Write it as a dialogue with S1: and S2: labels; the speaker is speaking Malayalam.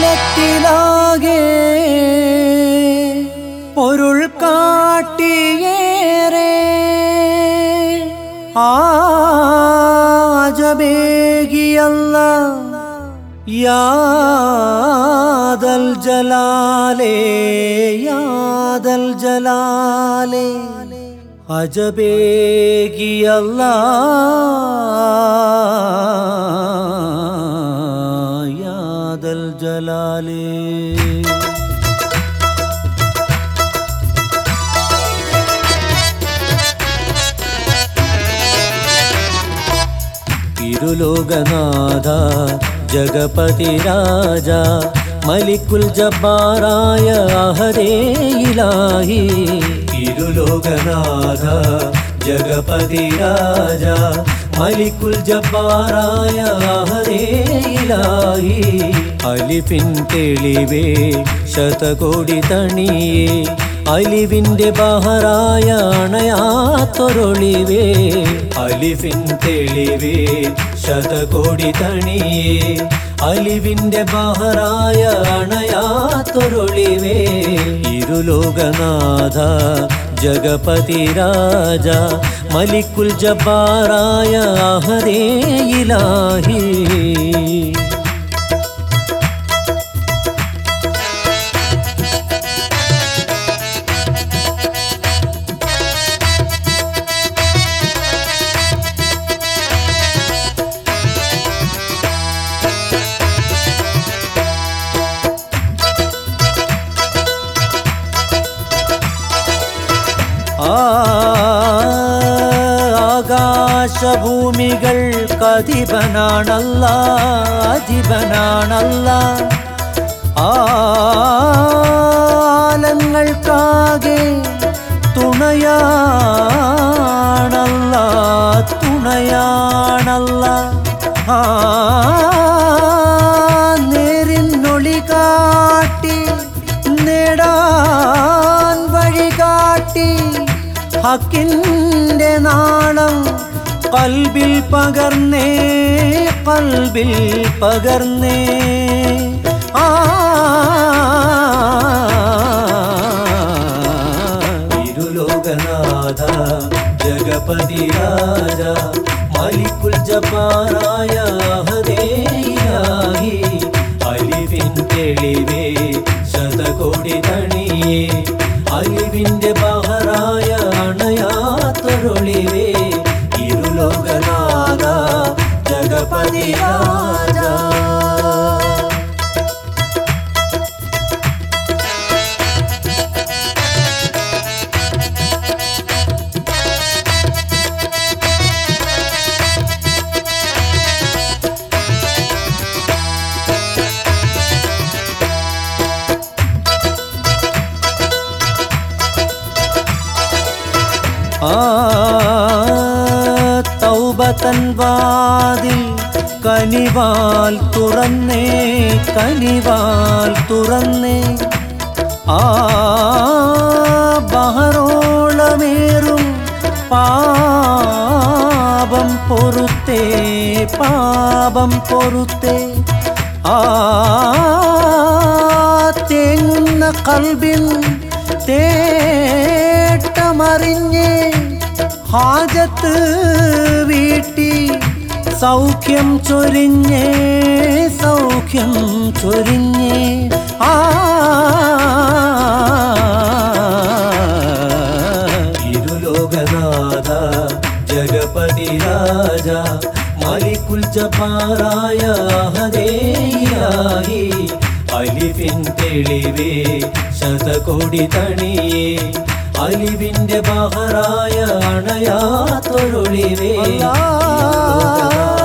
S1: ആലത്തിലാകെ പൊരുൾ കാട്ടിയേറെ ആജബേകിയല്ല യാദൽ ജലാലേ യാദൽ ജലാലേ അജബേകിയല്ല യാദൽ ജലാലേ ഇരുലോകനാഥ ജഗപതി രാജ മലിക്കുൽ ജബ്ബാറായ അഹദേ ഇലാഹി ഇരുലോകനാഥ ജഗപതി രാജ മലിക്കുൽ ജബ്ബാറായ അഹദേ ഇലാഹി അലിഫിൻ തെളിവേ ശതകോടി തണിയേ അലിവിന്റെ ബഹറായ അണയാത്തൊരൊളിവേ അലിഫിൻ തെളിവേ ശതകോടി തണിയേ അലിവിന്റെ ബഹറായ അണയാത്തൊരൊളിവേ ഇരുലോകനാഥ ജഗപതി രാജ മലിക്കുൽ ജബ്ബാറായ അഹദേ ഇലാഹി ആകാശഭൂമികൾ കതിപനാണല്ല അധിപനാണല്ല ആലങ്ങൾക്കാകെ തുണയാണല്ല തുണയാണല്ല ആ നേരിന്നൊളി കാട്ടി നേടാൻ വഴി കാട്ടി ഹക്കിൻ്റെ നാളം കൽബിൽ പകർന്നേ കൽബിൽ പകർന്നേ ആ ഇരുലോകനാഥ ജഗപതി രാജ മലിക്കുൽ ജപ്പാറായ ഹദേയാഹി അലിവിൻ തെളിവേ ശതകോടി തണിയേ അലിവിന്റെ ബഹറായ അണയാത്തൊരൊളിവേ ഇരുലോകനാഥ ജഗപതി രാജ ആ തൗബതൻ വാതിൽ കനിവാൽ തുറന്നേ കനിവാൽ തുറന്നേ ആ ബഹറോളമേറും പാപം പൊറുത്തേ പാപം പൊറുത്തേ ആ തേങ്ങുന്ന കൽബിൻ തേട്ടമറിഞ്ഞേ ഹാജത്ത് വീട്ടി സൗഖ്യം ചൊരിഞ്ഞേ സൗഖ്യം ചൊരിഞ്ഞേ ആ ഇരുലോകനാഥ ജഗപതി രാജ മലിക്കുൽ ജപാറായ ഹദേയാഹി അലിഫിൻ തെളിവേ ശതകോടി തണിയേ അലിവിന്റെ ബഹറായ അണയാത്തൊരൊളിവേ
S2: അല്ലാ.